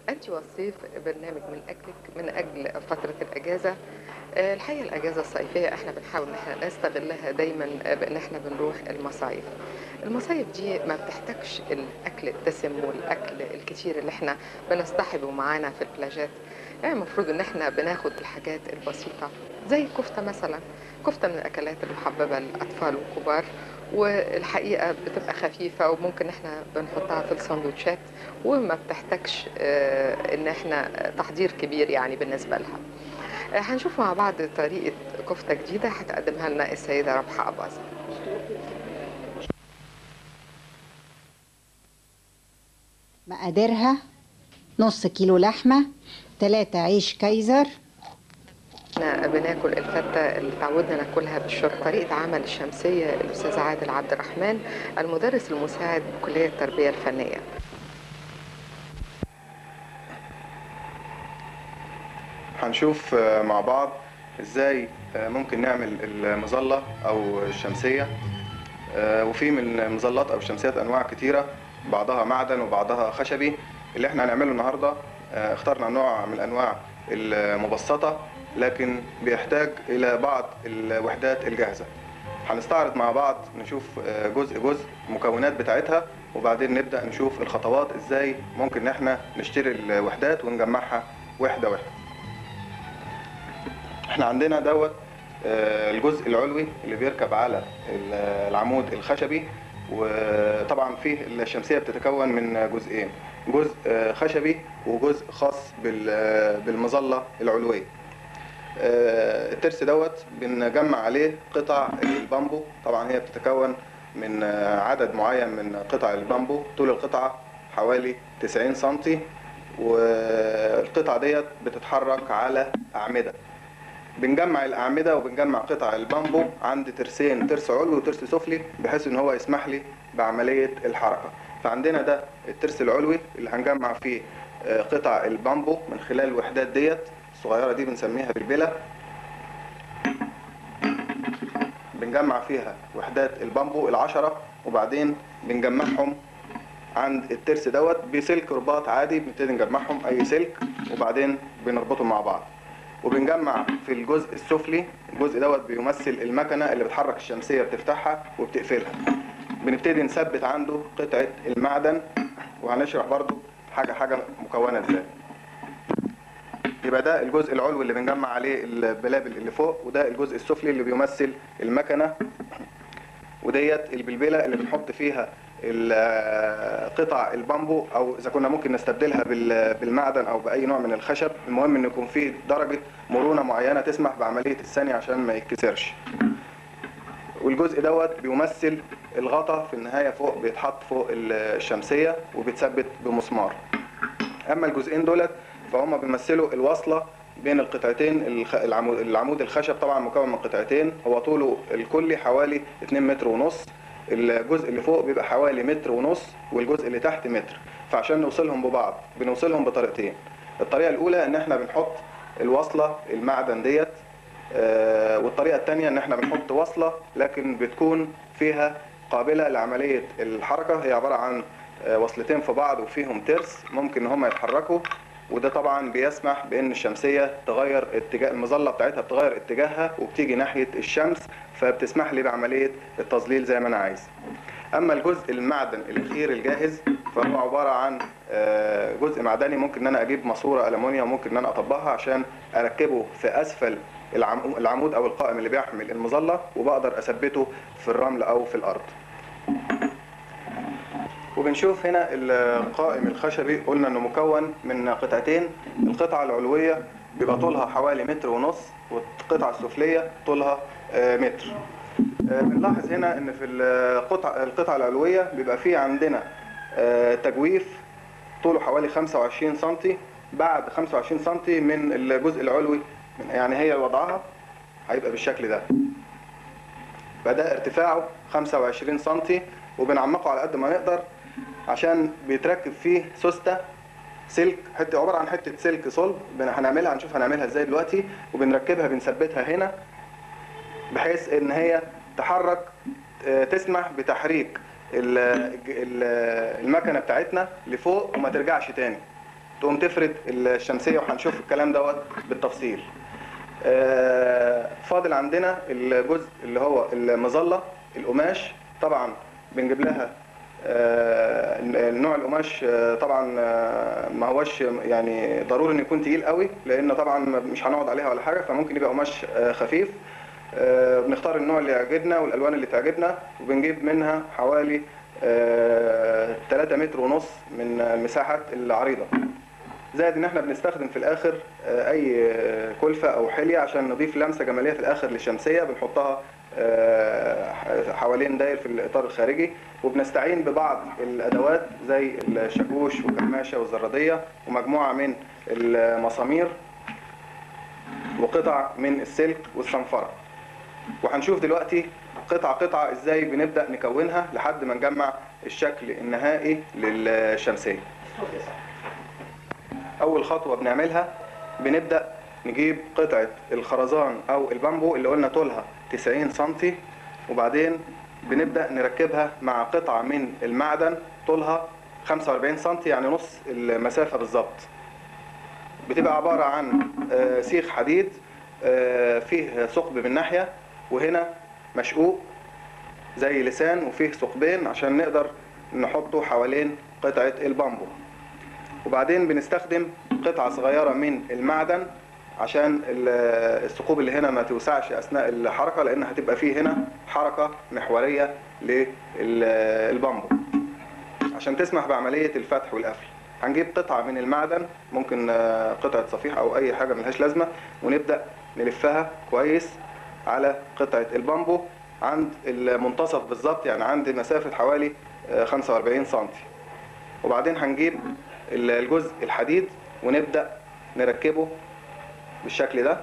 أنت والصيف برنامج من أجلك من أجل فترة الأجازة آه، الحقيقة الأجازة الصيفية احنا بنحاول ان احنا نستغلها دايما آه، بان احنا بنروح المصايف المصايف دي ما بتحتاجش الأكل الدسم والأكل الكتير اللي احنا بنصطحبه معانا في البلاجات يعني المفروض ان احنا بناخد الحاجات البسيطة زي الكفتة مثلا كفتة من الأكلات المحببة للأطفال والكبار والحقيقة بتبقى خفيفة وممكن احنا بنحطها في السندوتشات وما بتحتاجش آه، ان احنا تحضير كبير يعني بالنسبة لها آه، هنشوف مع بعض طريقة كفتة جديدة هتقدمها لنا السيدة ربحة أباظة مقاديرها نص كيلو لحمة تلاتة عيش كايزر احنا بناكل الفتة اللي تعودنا ناكلها بالشرب طريقة عمل الشمسية الأستاذ عادل عبد الرحمن المدرس المساعد بكلية التربية الفنية هنشوف آه، مع بعض ازاي آه، ممكن نعمل المظلة او الشمسية آه، وفي من المظلات او الشمسيات انواع كتيرة بعضها معدن وبعضها خشبي اللي احنا هنعمله النهاردة آه، اخترنا نوع من الانواع المبسطة لكن بيحتاج الى بعض الوحدات الجاهزة هنستعرض مع بعض نشوف آه، جزء جزء المكونات بتاعتها وبعدين نبدأ نشوف الخطوات ازاي ممكن ان احنا نشتري الوحدات ونجمعها وحدة وحدة احنا عندنا دوت آه، الجزء العلوي اللي بيركب على ال- العمود الخشبي وطبعا فيه الشمسية بتتكون من جزئين جزء آه، خشبي وجزء خاص بال- بالمظلة العلوية آه، الترس دوت بنجمع عليه قطع البامبو طبعا هي بتتكون من آه، عدد معين من قطع البامبو طول القطعة حوالي 90 سنتي والقطعة ديت بتتحرك على أعمدة بنجمع الأعمدة وبنجمع قطع البامبو عند ترسين ترس علوي وترس سفلي بحيث إن هو يسمح لي بعملية الحركة فعندنا ده الترس العلوي اللي هنجمع فيه آه، قطع البامبو من خلال الوحدات ديت الصغيرة دي بنسميها بالبلة بنجمع فيها وحدات البامبو العشرة وبعدين بنجمعهم عند الترس دوت بسلك رباط عادي بنبتدي نجمعهم اي سلك وبعدين بنربطهم مع بعض وبنجمع في الجزء السفلي الجزء دوت بيمثل المكنه اللي بتحرك الشمسيه بتفتحها وبتقفلها بنبتدي نثبت عنده قطعه المعدن وهنشرح برضو حاجه حاجه مكونه ازاي يبقى ده الجزء العلوي اللي بنجمع عليه البلابل اللي فوق وده الجزء السفلي اللي بيمثل المكنه وديت البلبله اللي بنحط فيها ال- قطع البامبو او اذا كنا ممكن نستبدلها بال- بالمعدن او باي نوع من الخشب المهم ان يكون فيه درجه مرونه معينه تسمح بعمليه الثانيه عشان ما يتكسرش والجزء دوت بيمثل الغطا في النهايه فوق بيتحط فوق الشمسيه وبيتثبت بمسمار اما الجزئين دولت فهم بيمثلوا الوصله بين القطعتين الخ- العمود العمود الخشب طبعا مكون من قطعتين هو طوله الكلي حوالي 2 متر ونص الجزء اللي فوق بيبقى حوالي متر ونص والجزء اللي تحت متر فعشان نوصلهم ببعض بنوصلهم بطريقتين الطريقه الاولى ان احنا بنحط الوصله المعدن ديت آه، والطريقه الثانيه ان احنا بنحط وصله لكن بتكون فيها قابله لعمليه الحركه هي عباره عن آه، وصلتين في بعض وفيهم ترس ممكن ان هم يتحركوا وده طبعا بيسمح بان الشمسيه تغير اتجاه المظله بتاعتها بتغير اتجاهها وبتيجي ناحيه الشمس فبتسمح لي بعمليه التظليل زي ما انا عايز اما الجزء المعدن الاخير الجاهز فهو عباره عن آه، جزء معدني ممكن ان انا اجيب ماسوره المونيا ممكن ان انا اطبقها عشان اركبه في اسفل العم- العمود او القائم اللي بيحمل المظله وبقدر اثبته في الرمل او في الارض وبنشوف هنا القائم الخشبي قلنا انه مكون من قطعتين القطعه العلويه بيبقى طولها حوالي متر ونص والقطعه السفليه طولها آه، متر آه، بنلاحظ هنا ان في القطع القطعه العلويه بيبقى فيه عندنا آه، تجويف طوله حوالي 25 سم بعد 25 سم من الجزء العلوي يعني هي وضعها هيبقى بالشكل ده فده ارتفاعه 25 سم وبنعمقه على قد ما نقدر عشان بيتركب فيه سوسته سلك حته عباره عن حته سلك صلب بن- هنعملها هنشوف هنعملها ازاي دلوقتي وبنركبها بنثبتها هنا بحيث ان هي تحرك آه، تسمح بتحريك ال- ال- المكنه بتاعتنا لفوق وما ترجعش تاني تقوم تفرد الشمسيه وهنشوف الكلام دوت بالتفصيل آه، فاضل عندنا الجزء اللي هو المظله القماش طبعا بنجيب لها آه، نوع القماش آه، طبعا آه، ما هوش يعني ضروري انه يكون تقيل قوي لان طبعا مش هنقعد عليها ولا حاجه فممكن يبقى قماش آه، خفيف آه، بنختار النوع اللي يعجبنا والالوان اللي تعجبنا وبنجيب منها حوالي 3 متر ونص من المساحه العريضه زائد ان احنا بنستخدم في الاخر آه، اي آه، كلفه او حليه عشان نضيف لمسه جماليه في الاخر للشمسيه بنحطها آه، حوالين داير في الاطار الخارجي وبنستعين ببعض الادوات زي الشاكوش والكماشه والزراديه ومجموعه من المسامير وقطع من السلك والصنفره وهنشوف دلوقتي قطعة قطعة ازاي بنبدأ نكونها لحد ما نجمع الشكل النهائي للشمسية أول خطوة بنعملها بنبدأ نجيب قطعة الخرزان أو البامبو اللي قلنا طولها 90 سنتي وبعدين بنبدأ نركبها مع قطعة من المعدن طولها 45 سنتي يعني نص المسافة بالظبط بتبقى عبارة عن آه، سيخ حديد آه، فيه ثقب من ناحية وهنا مشقوق زي لسان وفيه ثقبين عشان نقدر نحطه حوالين قطعة البامبو وبعدين بنستخدم قطعة صغيرة من المعدن عشان ال- الثقوب اللي هنا ما توسعش أثناء الحركة لأن هتبقى فيه هنا حركة محورية للبامبو عشان تسمح بعملية الفتح والقفل هنجيب قطعة من المعدن ممكن آه، قطعة صفيح أو أي حاجة ملهاش لازمة ونبدأ نلفها كويس على قطعة البامبو عند المنتصف بالظبط يعني عند مسافة حوالي آه، 45 سنتي وبعدين هنجيب ال- الجزء الحديد ونبدأ نركبه بالشكل ده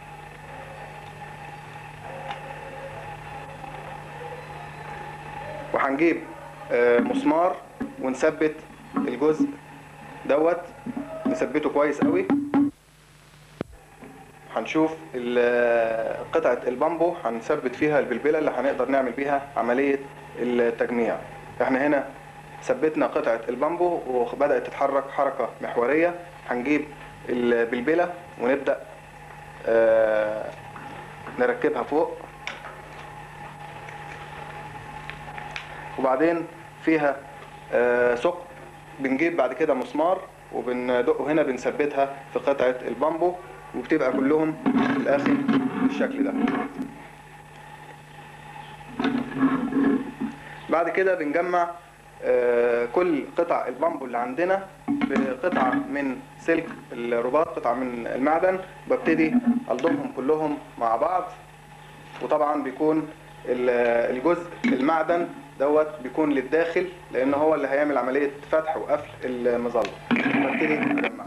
وهنجيب آه، مسمار ونثبت الجزء دوت نثبته كويس قوي هنشوف ال- قطعة البامبو هنثبت فيها البلبلة اللي هنقدر نعمل بيها عملية التجميع احنا هنا ثبتنا قطعة البامبو وبدأت تتحرك حركة محورية هنجيب البلبلة ونبدأ آه، نركبها فوق وبعدين فيها آه، ثقب بنجيب بعد كده مسمار وبندقه هنا بنثبتها في قطعة البامبو وبتبقى كلهم في الآخر بالشكل ده بعد كده بنجمع آه، كل قطع البامبو اللي عندنا بقطعة من سلك الرباط قطعة من المعدن ببتدي ألضمهم كلهم مع بعض وطبعا بيكون ال- الجزء المعدن دوت بيكون للداخل لان هو اللي هيعمل عمليه فتح وقفل المظله ببتدي اجمع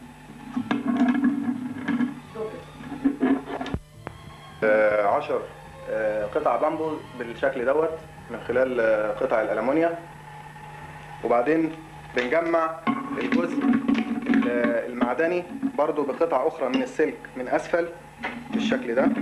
آه، عشر آه، قطع بامبو بالشكل دوت من خلال آه، قطع الالومنيا وبعدين بنجمع الجزء ال- المعدني برضو بقطع اخرى من السلك من اسفل بالشكل ده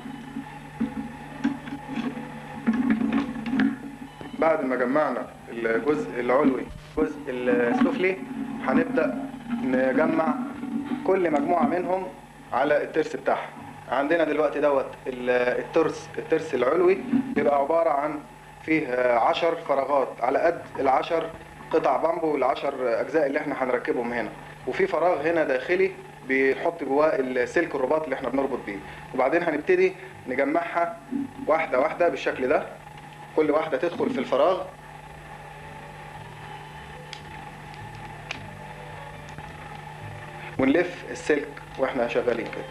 بعد ما جمعنا الجزء العلوي الجزء السفلي هنبدأ نجمع كل مجموعة منهم على الترس بتاعها عندنا دلوقتي دوت ال- الترس الترس العلوي بيبقى عبارة عن فيه عشر فراغات على قد العشر قطع بامبو والعشر أجزاء اللي احنا هنركبهم هنا وفي فراغ هنا داخلي بيحط جواه السلك الرباط اللي احنا بنربط بيه وبعدين هنبتدي نجمعها واحدة واحدة بالشكل ده كل واحدة تدخل في الفراغ ونلف السلك واحنا شغالين كده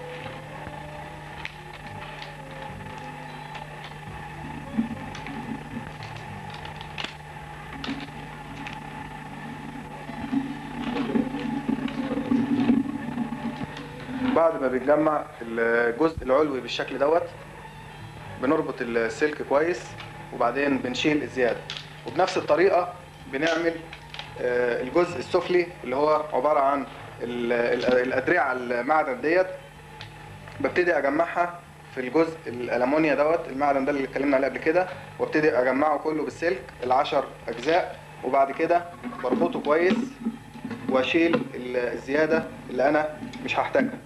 بعد ما بنجمع الجزء العلوي بالشكل دوت بنربط السلك كويس وبعدين بنشيل الزيادة وبنفس الطريقة بنعمل آه، الجزء السفلي اللي هو عبارة عن ال- ال- الأدرعة المعدن ديت ببتدي أجمعها في الجزء الألمونيا دوت المعدن ده اللي اتكلمنا عليه قبل كده وابتدي أجمعه كله بالسلك العشر أجزاء وبعد كده بربطه كويس واشيل ال- الزياده اللي انا مش هحتاجها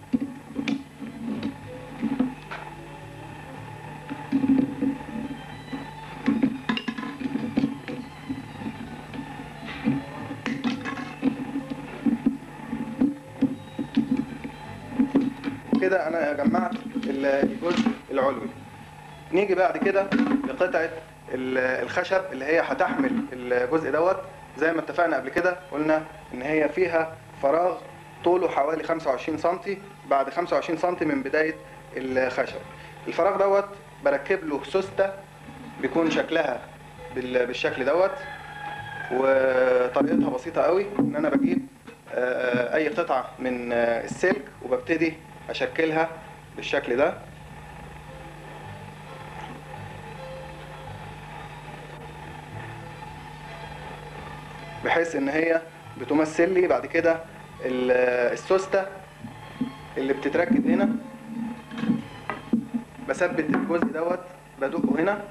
كده انا جمعت ال- الجزء العلوي نيجي بعد كده لقطعة ال- الخشب اللي هي هتحمل الجزء دوت زي ما اتفقنا قبل كده قلنا ان هي فيها فراغ طوله حوالي 25 سنتي بعد 25 سنتي من بداية الخشب الفراغ دوت بركب له سوستة بيكون شكلها بال- بالشكل دوت وطريقتها بسيطة قوي ان انا بجيب آه، اي قطعة من آه، السلك وببتدي اشكلها بالشكل ده بحيث ان هي بتمثل لي بعد كده ال- السوستة اللي بتتركب هنا بثبت الجزء دوت بدقه هنا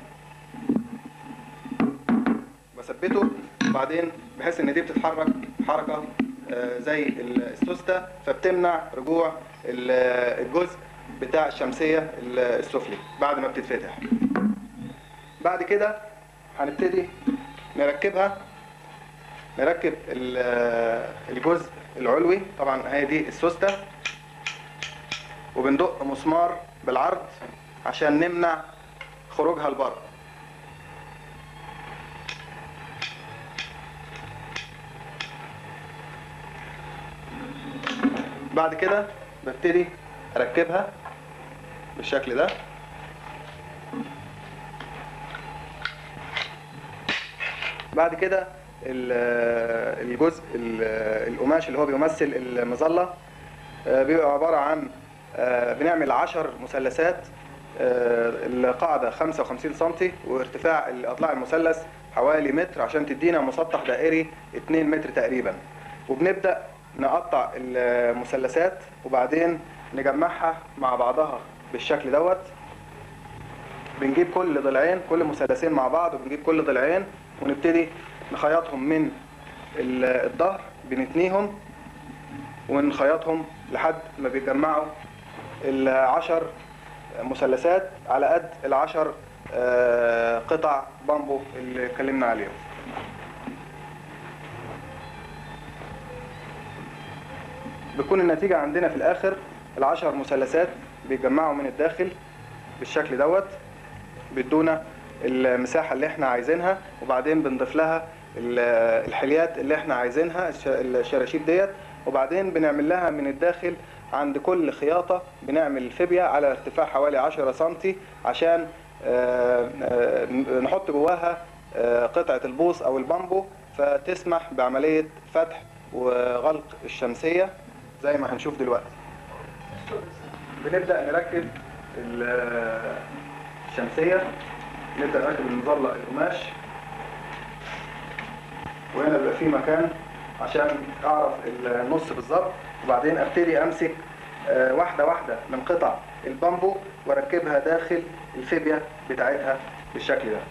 بثبته وبعدين بحيث ان دي بتتحرك حركة آه، زي السوستة فبتمنع رجوع ال- الجزء بتاع الشمسية ال- السفلي بعد ما بتتفتح بعد كده هنبتدي نركبها نركب ال- الجزء العلوي طبعا هي دي السوستة وبندق مسمار بالعرض عشان نمنع خروجها لبره بعد كده ببتدي اركبها بالشكل ده بعد كده ال- الجزء ال- القماش اللي هو بيمثل المظلة آه، بيبقى عبارة عن آه، بنعمل عشر مثلثات آه، القاعدة 55 سنتي وارتفاع الأضلاع المثلث حوالي متر عشان تدينا مسطح دائري 2 متر تقريبا وبنبدأ نقطع المثلثات وبعدين نجمعها مع بعضها بالشكل دوت بنجيب كل ضلعين كل مثلثين مع بعض وبنجيب كل ضلعين ونبتدي نخيطهم من ال- الظهر بنتنيهم ونخيطهم لحد ما بيتجمعوا العشر مثلثات على قد العشر آه، قطع بامبو اللي اتكلمنا عليهم بتكون النتيجة عندنا في الآخر العشر مثلثات بيتجمعوا من الداخل بالشكل دوت بيدونا المساحة اللي احنا عايزينها وبعدين بنضيف لها ال- الحليات اللي احنا عايزينها الش- الشراشيب ديت وبعدين بنعمل لها من الداخل عند كل خياطة بنعمل فيبيا على ارتفاع حوالي 10 سنتي عشان آه، آه، نحط جواها آه، قطعة البوص او البامبو فتسمح بعملية فتح وغلق الشمسية زي ما هنشوف دلوقتي بنبدأ نركب ال- الشمسية نبدأ نركب المظلة القماش وهنا بيبقى في مكان عشان اعرف النص بالظبط وبعدين ابتدي امسك آه، واحدة واحدة من قطع البامبو واركبها داخل الفيبيا بتاعتها بالشكل ده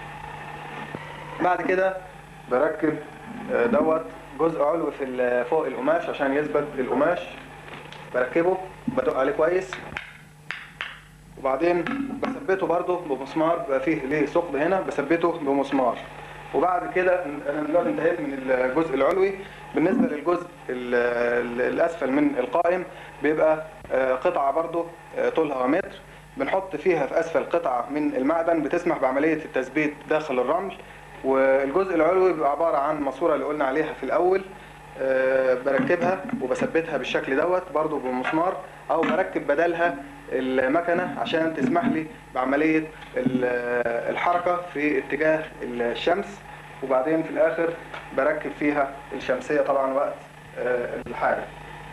بعد كده بركب آه، دوت جزء علوي في ال- فوق القماش عشان يثبت القماش بركبه بدق عليه كويس وبعدين بثبته برضه بمسمار بقى فيه ليه ثقب هنا بثبته بمسمار وبعد كده انا دلوقتي انتهيت من الجزء العلوي بالنسبه للجزء ال- ال- الاسفل من القائم بيبقى آه، قطعه برضه آه، طولها متر بنحط فيها في اسفل قطعه من المعدن بتسمح بعمليه التثبيت داخل الرمل والجزء العلوي بيبقى عباره عن الماسوره اللي قلنا عليها في الاول آه، بركبها وبثبتها بالشكل دوت برضو بمسمار او بركب بدلها المكنه عشان تسمح لي بعمليه ال- الحركه في اتجاه الشمس وبعدين في الاخر بركب فيها الشمسيه طبعا وقت آه، الحاجه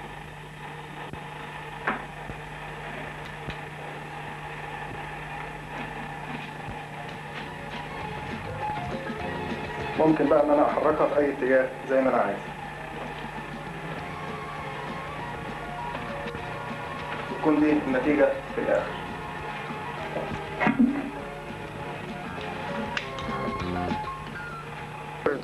ممكن بقى ان انا احركها في اي اتجاه زي ما انا عايز تكون دي النتيجة في الاخر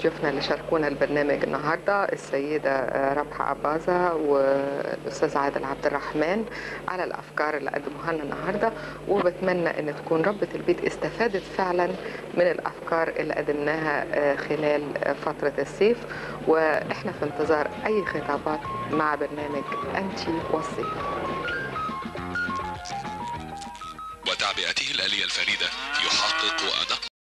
ضيوفنا اللي شاركونا البرنامج النهارده السيده آه، ربحه عبازه والاستاذ عادل عبد الرحمن على الافكار اللي قدموها لنا النهارده وبتمنى ان تكون ربة البيت استفادت فعلا من الافكار اللي قدمناها آه، خلال آه، فتره الصيف واحنا في انتظار اي خطابات مع برنامج انتي والصيف وتعبئته الآلية الفريدة يحقق أدق